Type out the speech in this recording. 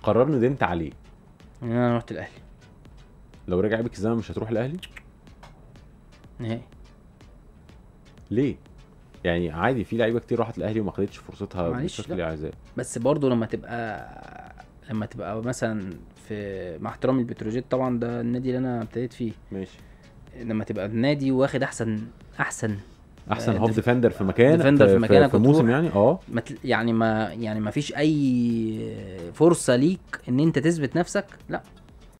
قرار ندمت عليه ان انا رحت الاهلي لو رجع بيك الزمن مش هتروح الاهلي نهائي ليه يعني عادي في لعيبه كتير راحت الاهلي وما خدتش فرصتها معلش، بالشكل لا. اللي عايزاه بس برضه لما تبقى لما تبقى مثلا في مع احترامي البتروجيت طبعا ده النادي اللي انا ابتديت فيه ماشي لما تبقى النادي واخد احسن احسن احسن آه، هاف ديف- ديفندر في مكان ديفندر في مكانك في موسم وتروح. يعني اه ما تل- يعني ما يعني ما فيش اي فرصه ليك ان انت تثبت نفسك لا